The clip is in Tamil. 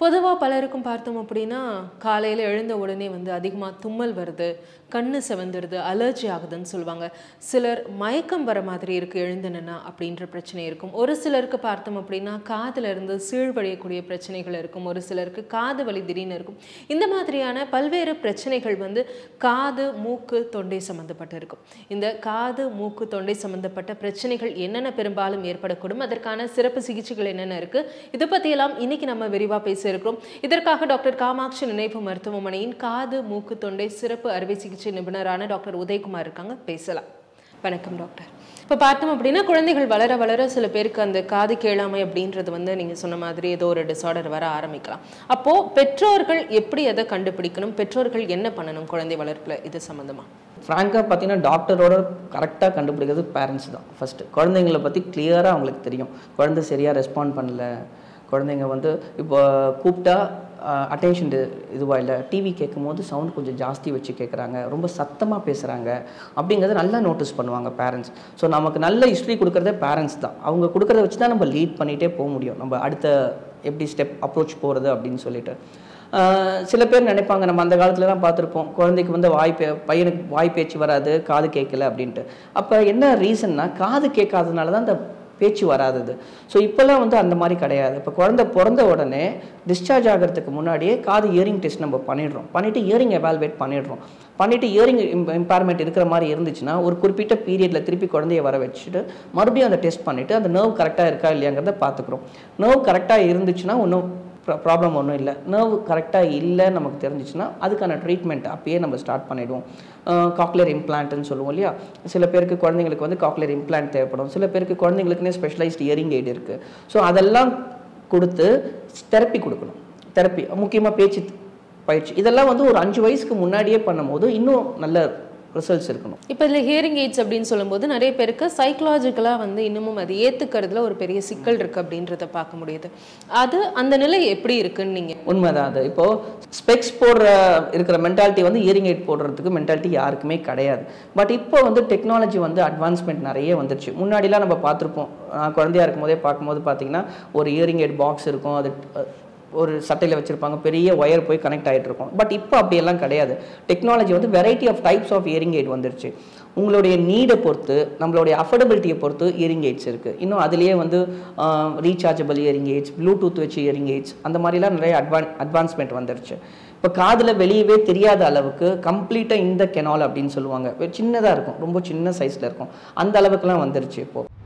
பொதுவாக பலருக்கும் பார்த்தோம் அப்படின்னா காலையில் எழுந்த உடனே வந்து அதிகமாக தும்மல் வருது கண்ணு செவந்துடுது அலர்ஜி ஆகுதுன்னு சொல்லுவாங்க சிலர் மயக்கம் வர மாதிரி இருக்கு எழுந்தனா அப்படின்ற பிரச்சனை இருக்கும் ஒரு சிலருக்கு பார்த்தோம் அப்படின்னா காதுல இருந்து சீழ்வழியக்கூடிய பிரச்சனைகள் இருக்கும் ஒரு சிலருக்கு காது வலி திடீர்னு இருக்கும் இந்த மாதிரியான பல்வேறு பிரச்சனைகள் வந்து காது மூக்கு தொண்டை சம்பந்தப்பட்டு இருக்கும் இந்த காது மூக்கு தொண்டை சம்பந்தப்பட்ட பிரச்சனைகள் என்னென்ன பெரும்பாலும் ஏற்படக்கூடும் அதற்கான சிறப்பு சிகிச்சைகள் என்னென்ன இருக்கு இதை பற்றியெல்லாம் இன்னைக்கு நம்ம விரிவாக பேச இருக்கிறோம் இதற்காக டாக்டர் காமாட்சி நினைவு மருத்துவமனையின் காது மூக்கு தொண்டை சிறப்பு அறுவை சிகிச்சை நிபுணரான டாக்டர் உதயகுமார் இருக்காங்க பேசலாம் வணக்கம் டாக்டர் இப்போ பார்த்தோம் அப்படின்னா குழந்தைகள் வளர வளர சில பேருக்கு அந்த காது கேளாமை அப்படின்றது வந்து நீங்கள் சொன்ன மாதிரி ஏதோ ஒரு டிசார்டர் வர ஆரம்பிக்கலாம் அப்போது பெற்றோர்கள் எப்படி அதை கண்டுபிடிக்கணும் பெற்றோர்கள் என்ன பண்ணணும் குழந்தை வளர்ப்பில் இது சம்மந்தமா ஃப்ராங்காக பார்த்தீங்கன்னா டாக்டரோட கரெக்டாக கண்டுபிடிக்கிறது பேரண்ட்ஸ் தான் ஃபஸ்ட்டு குழந்தைங்கள பற்றி கிளியராக அவங்களுக்கு தெரியும் குழந்தை சரியாக ரெஸ்பாண்ட் பண்ணல குழந்தைங்க வந்து இப்போ கூப்பிட்டா அட்டென்ஷன் இதுவாக இல்லை டிவி கேட்கும் போது சவுண்ட் கொஞ்சம் ஜாஸ்தி வச்சு கேட்குறாங்க ரொம்ப சத்தமாக பேசுகிறாங்க அப்படிங்கிறத நல்லா நோட்டீஸ் பண்ணுவாங்க பேரண்ட்ஸ் ஸோ நமக்கு நல்ல ஹிஸ்ட்ரி கொடுக்குறதே பேரண்ட்ஸ் தான் அவங்க கொடுக்குறத வச்சு தான் நம்ம லீட் பண்ணிகிட்டே போக முடியும் நம்ம அடுத்த எப்படி ஸ்டெப் அப்ரோச் போகிறது அப்படின்னு சொல்லிட்டு ஆஹ் சில பேர் நினைப்பாங்க நம்ம அந்த காலத்துலலாம் பார்த்துருப்போம் குழந்தைக்கு வந்து வாய் பே பையனுக்கு வாய் பேச்சு வராது காது கேட்கல அப்படின்ட்டு அப்போ என்ன ரீசன்னா காது கேட்காததுனால தான் அந்த பேச்சு வராதது ஸோ இப்போல்லாம் வந்து அந்த மாதிரி கிடையாது இப்போ குழந்தை பிறந்த உடனே டிஸ்சார்ஜ் ஆகிறதுக்கு முன்னாடியே காது இயரிங் டெஸ்ட் நம்ம பண்ணிடுறோம் பண்ணிவிட்டு இயரிங் எவால்வேட் பண்ணிடுறோம் பண்ணிவிட்டு இயரிங் இம்பேர்மெண்ட் இருக்கிற மாதிரி இருந்துச்சுன்னா ஒரு குறிப்பிட்ட பீரியடில் திருப்பி குழந்தைய வர வச்சுட்டு மறுபடியும் அந்த டெஸ்ட் பண்ணிவிட்டு அந்த நர்வ் கரெக்டாக இருக்கா இல்லையாங்கிறத பார்த்துக்குறோம் நர்வ் கரெக்டாக இருந்துச்சுன்னா ஒன்றும் ப்ராப்ளம் ஒன்றும் இல்லை நர்வ் கரெக்டாக இல்லை நமக்கு தெரிஞ்சிச்சுன்னா அதுக்கான ட்ரீட்மெண்ட் அப்பயே நம்ம ஸ்டார்ட் பண்ணிவிடுவோம் காக்லியர் இம்ப்ளான்ட்னு சொல்லுவோம் இல்லையா சில பேருக்கு குழந்தைங்களுக்கு வந்து காக்லியர் இம்ப்ளான்ட் தேவைப்படும் சில பேருக்கு குழந்தைங்களுக்குன்னே ஸ்பெஷலைஸ்ட் இயரிங் எய்டு இருக்குது ஸோ அதெல்லாம் கொடுத்து தெரப்பி கொடுக்கணும் தெரப்பி முக்கியமாக பேச்சு பயிற்சி இதெல்லாம் வந்து ஒரு அஞ்சு வயசுக்கு முன்னாடியே பண்ணும்போது இன்னும் நல்ல ரிசல்ட்ஸ் இருக்கணும் இப்போ இதில் ஹியரிங் எய்ட்ஸ் அப்படின்னு சொல்லும்போது நிறைய பேருக்கு சைக்கலாஜிக்கலாக வந்து இன்னமும் அது ஏற்றுக்கிறதுல ஒரு பெரிய சிக்கல் இருக்குது அப்படின்றத பார்க்க முடியுது அது அந்த நிலை எப்படி இருக்குன்னு நீங்கள் உண்மைதான் அது இப்போது ஸ்பெக்ஸ் போடுற இருக்கிற மென்டாலிட்டி வந்து இயரிங் எய்ட் போடுறதுக்கு மென்டாலிட்டி யாருக்குமே கிடையாது பட் இப்போ வந்து டெக்னாலஜி வந்து அட்வான்ஸ்மெண்ட் நிறைய வந்துருச்சு முன்னாடிலாம் நம்ம பார்த்துருப்போம் நான் குழந்தையா இருக்கும் போதே பார்க்கும்போது பார்த்தீங்கன்னா ஒரு இயரிங் எய்ட் பாக்ஸ் இருக்கும் அது அஹ், ஒரு சட்டையில் வச்சுருப்பாங்க பெரிய ஒயர் போய் கனெக்ட் ஆகிட்டு இருக்கும் பட் இப்போ அப்படியெல்லாம் கிடையாது டெக்னாலஜி வந்து variety of types of hearing aid வந்துருச்சு உங்களுடைய நீடை பொறுத்து நம்மளுடைய அஃபோர்டபிலிட்டியை பொறுத்து இயரிங் எய்ட்ஸ் இருக்குது இன்னும் அதுலேயே வந்து ரீசார்ஜபிள் இயரிங் எய்ட்ஸ் ப்ளூடூத் வச்சு இயரிங் எய்ட்ஸ் அந்த மாதிரிலாம் நிறைய அட்வான் அட்வான்ஸ்மெண்ட் வந்துருச்சு இப்போ காதில் வெளியவே தெரியாத அளவுக்கு கம்ப்ளீட்டாக இந்த கெனால் அப்படின்னு சொல்லுவாங்க சின்னதாக இருக்கும் ரொம்ப சின்ன சைஸில் இருக்கும் அந்த அளவுக்குலாம் வந்துருச்சு இப்போது